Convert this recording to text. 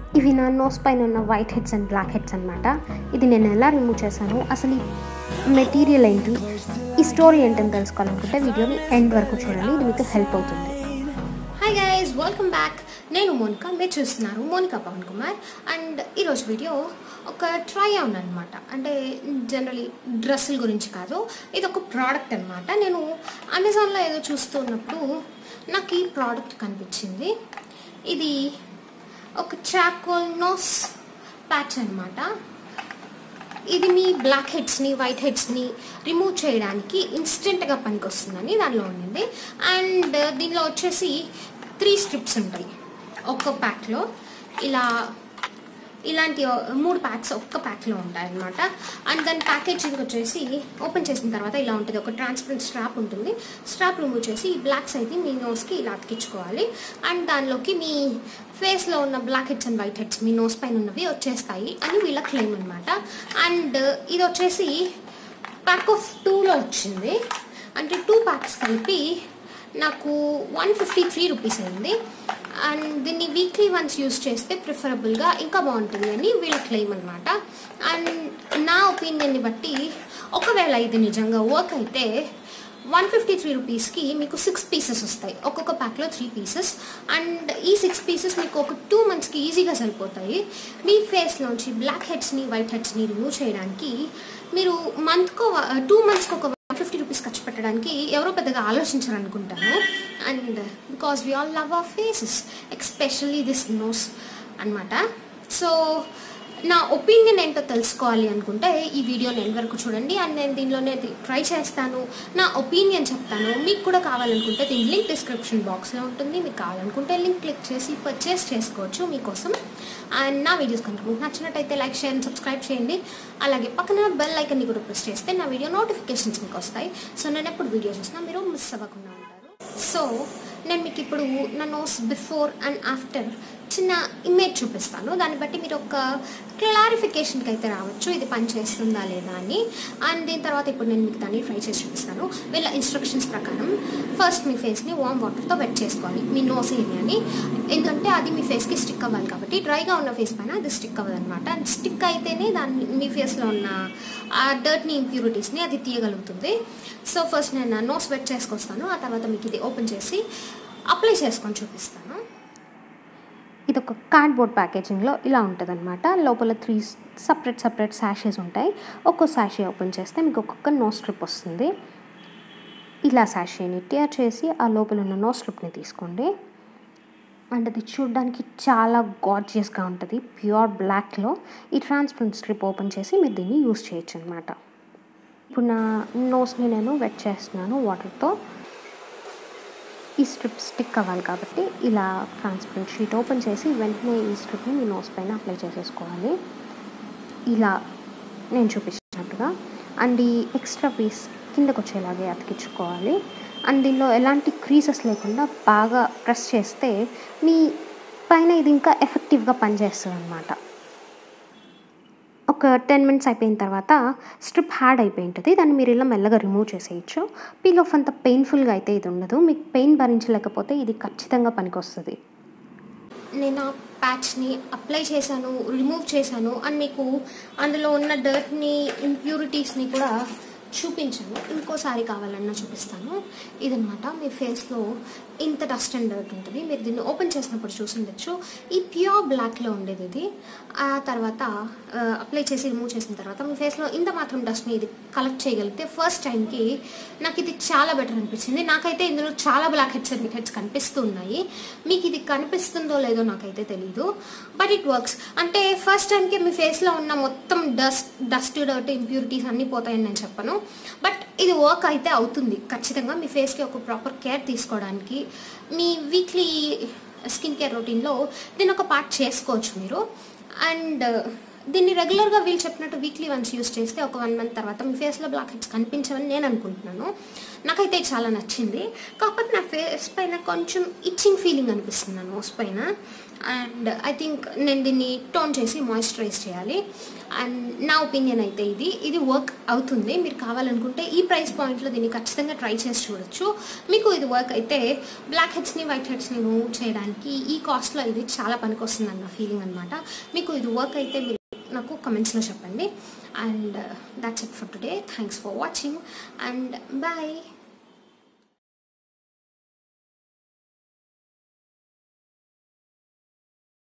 ఇవి నా నోస్ పైన ఉన్న white heads and black heads అనమాట ఇది నేను ఎలా రిమూవ్ చేశాను అసలు ఈ మెటీరియల్ ఏంటి ఈ స్టోరీ ఏంటని తెలుసుకోవాలనుకుంటే వీడియోని ఎండ్ వరకు చూడండి ఇది మీకు హెల్ప్ అవుతుంది హాయ్ గైస్ వెల్కమ్ బ్యాక్ నేను మోనికా మీరు చూస్తున్నారు మోనికా పవన్ కుమార్ అండ్ ఈరోజు వీడియో ఒక ట్రై ఆన్ అనమాట అంటే జనరలీ డ్రెస్సుల గురించి కాదు ఇది ఒక ప్రోడక్ట్ అనమాట నేను అమెజాన్లో ఏదో చూస్తున్నప్పుడు నాకు ఈ ప్రోడక్ట్ కనిపించింది ఇది ఒక చాకోల్ నోస్ ప్యాచ్ అనమాట ఇది మీ బ్లాక్ హెడ్స్ని వైట్ హెడ్స్ని రిమూవ్ చేయడానికి ఇన్స్టెంట్గా పనికొస్తుందని దానిలో ఉండింది అండ్ దీనిలో వచ్చేసి త్రీ స్ట్రిప్స్ ఉంటాయి ఒక్క ప్యాక్లో ఇలా ఇలాంటి మూడు ప్యాక్స్ ఒక్క ప్యాక్లో ఉంటాయి అనమాట అండ్ దాని ప్యాకేజింగ్ వచ్చేసి ఓపెన్ చేసిన తర్వాత ఇలా ఉంటుంది ఒక ట్రాన్స్పరెంట్ స్ట్రాప్ ఉంటుంది స్ట్రాప్ రిమూవ్ చేసి ఈ బ్లాక్స్ అయితే మీ నోస్కి ఇలా అతికించుకోవాలి అండ్ దానిలోకి మీ ఫేస్లో ఉన్న black heads and white heads మీ నోస్ పైన ఉన్నవి వచ్చేస్తాయి అని వీళ్ళ క్లెయిమ్ అనమాట అండ్ ఇది వచ్చేసి ప్యాక్ ఆఫ్ టూలో వచ్చింది అంటే టూ ప్యాక్స్ కలిపి నాకు వన్ ఫిఫ్టీ త్రీ రూపీస్ అయింది అండ్ దీన్ని వీక్లీ వన్స్ యూస్ చేస్తే ప్రిఫరబుల్గా ఇంకా బాగుంటుంది అని వీళ్ళ క్లెయిమ్ అనమాట అండ్ నా ఒపీనియన్ని బట్టి ఒకవేళ ఇది నిజంగా వర్క్ అయితే వన్ ఫిఫ్టీ త్రీ రూపీస్కి మీకు సిక్స్ పీసెస్ వస్తాయి ఒక్కొక్క ప్యాక్లో త్రీ పీసెస్ అండ్ ఈ సిక్స్ పీసెస్ మీకు ఒక టూ మంత్స్కి ఈజీగా సరిపోతాయి మీ ఫేస్లోంచి బ్లాక్ హెడ్స్ని వైట్ హెడ్స్ని రిమూవ్ చేయడానికి మీరు మంత్కో టూ మంత్స్కి ఒక వన్ ఫిఫ్టీ రూపీస్ ఖర్చు పెట్టడానికి ఎవరో పెద్దగా ఆలోచించరు అనుకుంటాను and because we all love our faces especially this nose అనమాట సో నా ఒపీనియన్ ఏంటో తెలుసుకోవాలి అనుకుంటే ఈ వీడియోని ఎండ్ వరకు చూడండి అండ్ నేను దీనిలోనే ట్రై చేస్తాను నా ఒపీనియన్ చెప్తాను మీకు కూడా కావాలనుకుంటే దీని లింక్ డిస్క్రిప్షన్ బాక్స్లో ఉంటుంది మీకు కావాలనుకుంటే లింక్ క్లిక్ చేసి పర్చేస్ చేసుకోవచ్చు మీకోసం అండ్ నా వీడియోస్ కనుక మీకు నచ్చినట్టయితే లైక్ షేర్ అండ్ సబ్స్క్రైబ్ చేయండి అలాగే పక్కన బెల్ ఐకన్ని కూడా ప్రెస్ చేస్తే నా వీడియో నోటిఫికేషన్స్ మీకు వస్తాయి సో నేను ఎప్పుడు వీడియో చూసినా మీరు మిస్ అవ్వకుండా ఉంటారు సో నేను మీకు ఇప్పుడు నా నోస్ బిఫోర్ అండ్ ఆఫ్టర్ చిన్న ఇమేజ్ చూపిస్తాను దాన్ని బట్టి మీరు ఒక క్లారిఫికేషన్కి అయితే రావచ్చు ఇది పని చేస్తుందా లేదా అని అండ్ దీని తర్వాత ఇప్పుడు నేను మీకు దాన్ని ట్రై చేసి చూపిస్తాను వీళ్ళ ఇన్స్ట్రక్షన్స్ ప్రకారం ఫస్ట్ మీ ఫేస్ని వామ్ వాటర్తో వెట్ చేసుకోవాలి మీ నోస్ ఏరియాని ఎందుకంటే అది మీ ఫేస్కి స్టిక్ అవ్వాలి కాబట్టి డ్రైగా ఉన్న ఫేస్ పైన అది స్టిక్ అవ్వదు అనమాట అండ్ స్టిక్ అయితేనే దాన్ని మీ ఫేస్లో ఉన్న ఆ డర్ట్ని ఇంప్యూరిటీస్ని అది తీయగలుగుతుంది సో ఫస్ట్ నేను నోస్ వెట్ చేసుకొస్తాను ఆ తర్వాత మీకు ఇది ఓపెన్ చేసి అప్లై చేసుకొని చూపిస్తాను ఇది ఒక కార్డ్బోర్డ్ ప్యాకేజింగ్లో ఇలా ఉంటుంది అనమాట లోపల త్రీ సపరేట్ సపరేట్ శాషెస్ ఉంటాయి ఒక్కో శాషే ఓపెన్ చేస్తే మీకు ఒక్కొక్క నో స్ట్రిప్ వస్తుంది ఇలా శాషేని టియర్ చేసి ఆ లోపల ఉన్న నో స్ట్రిప్ని తీసుకోండి అండ్ అది చూడడానికి చాలా గార్జియస్గా ఉంటుంది ప్యూర్ బ్లాక్లో ఈ ట్రాన్స్పరెంట్ స్ట్రిప్ ఓపెన్ చేసి మీరు దీన్ని యూస్ చేయొచ్చు అనమాట ఇప్పుడు నా నోస్ని నేను వెట్ చేస్తున్నాను వాటర్తో ఈ స్ట్రిప్ స్టిక్ అవ్వాలి కాబట్టి ఇలా ట్రాన్స్పరెంట్ షీట్ ఓపెన్ చేసి వెంటనే ఈ స్ట్రిప్ని మీ నోస్ పైన అప్లై చేసేసుకోవాలి ఇలా నేను చూపించినట్టుగా అండ్ ఈ ఎక్స్ట్రా పీస్ కిందకు వచ్చేలాగే అతికించుకోవాలి అండ్ దీనిలో ఎలాంటి క్రీసెస్ లేకుండా బాగా ప్రెస్ చేస్తే మీ పైన ఇది ఇంకా ఎఫెక్టివ్గా పనిచేస్తుంది అనమాట ఒక టెన్ మినిట్స్ అయిపోయిన తర్వాత స్ట్రిప్ హ్యాడ్ అయిపోయి ఉంటుంది దాన్ని మీరు ఇలా మెల్లగా రిమూవ్ చేసేయచ్చు పీల్ ఆఫ్ అంత పెయిన్ఫుల్గా అయితే ఇది ఉండదు మీకు పెయిన్ భరించలేకపోతే ఇది ఖచ్చితంగా పనికొస్తుంది నేను ఆ ప్యాచ్ని అప్లై చేశాను రిమూవ్ చేశాను అండ్ మీకు అందులో ఉన్న డర్ట్ని ఇంప్యూరిటీస్ని కూడా చూపించాను ఇంకోసారి కావాలన్నా చూపిస్తాను ఇదనమాట మీ ఫేస్లో ఇంత డస్ట్ అండ్ డర్ట్ ఉంటుంది మీరు దీన్ని ఓపెన్ చేసినప్పుడు చూసుండొచ్చు ఈ ప్యూర్ బ్లాక్లో ఉండేది ఇది ఆ తర్వాత అప్లై చేసి రిమూవ్ చేసిన తర్వాత మీ ఫేస్లో ఇంత మాత్రం డస్ట్ని ఇది కలెక్ట్ చేయగలిగితే ఫస్ట్ టైంకి నాకు ఇది చాలా బెటర్ అనిపించింది నాకైతే ఇందులో చాలా బ్లాక్ హెడ్స్ అండ్ హెడ్స్ కనిపిస్తూ ఉన్నాయి మీకు ఇది కనిపిస్తుందో లేదో నాకైతే తెలీదు బట్ ఇట్ వర్క్స్ అంటే ఫస్ట్ టైంకి మీ ఫేస్లో ఉన్న మొత్తం డస్ట్ డస్ట్ డర్ట్ ఇంప్యూరిటీస్ అన్నీ పోతాయని నేను చెప్పను బట్ ఇది వర్క్ అయితే అవుతుంది ఖచ్చితంగా మీ ఫేస్కి ఒక ప్రాపర్ కేర్ తీసుకోవడానికి మీ వీక్లీ స్కిన్ కేర్ రొటీన్లో దీని ఒక పార్ట్ చేసుకోవచ్చు మీరు అండ్ దీన్ని రెగ్యులర్గా వీళ్ళు చెప్పినట్టు వీక్లీ వన్స్ యూస్ చేస్తే ఒక వన్ మంత్ తర్వాత మీ ఫేస్లో బ్లాక్ హెడ్స్ కనిపించవని నేను అనుకుంటున్నాను నాకైతే చాలా నచ్చింది కాకపోతే నా ఫేస్ పైన కొంచెం ఇచ్చింగ్ ఫీలింగ్ అనిపిస్తుంది నా నోస్ పైన అండ్ ఐ థింక్ నేను దీన్ని టోన్ చేసి మాయిశ్చరైజ్ చేయాలి అండ్ నా ఒపీనియన్ అయితే ఇది ఇది వర్క్ అవుతుంది మీరు కావాలనుకుంటే ఈ ప్రైస్ పాయింట్లో దీన్ని ఖచ్చితంగా ట్రై చేసి చూడొచ్చు మీకు ఇది వర్క్ అయితే బ్లాక్ హెడ్స్ని వైట్ హెడ్స్ని రిమూవ్ చేయడానికి ఈ కాస్ట్లో ఇది చాలా పనికి వస్తుంది అన్న ఫీలింగ్ అనమాట మీకు ఇది వర్క్ అయితే మీరు నాకు కమెంట్స్లో చెప్పండి and that's it for today thanks for watching and bye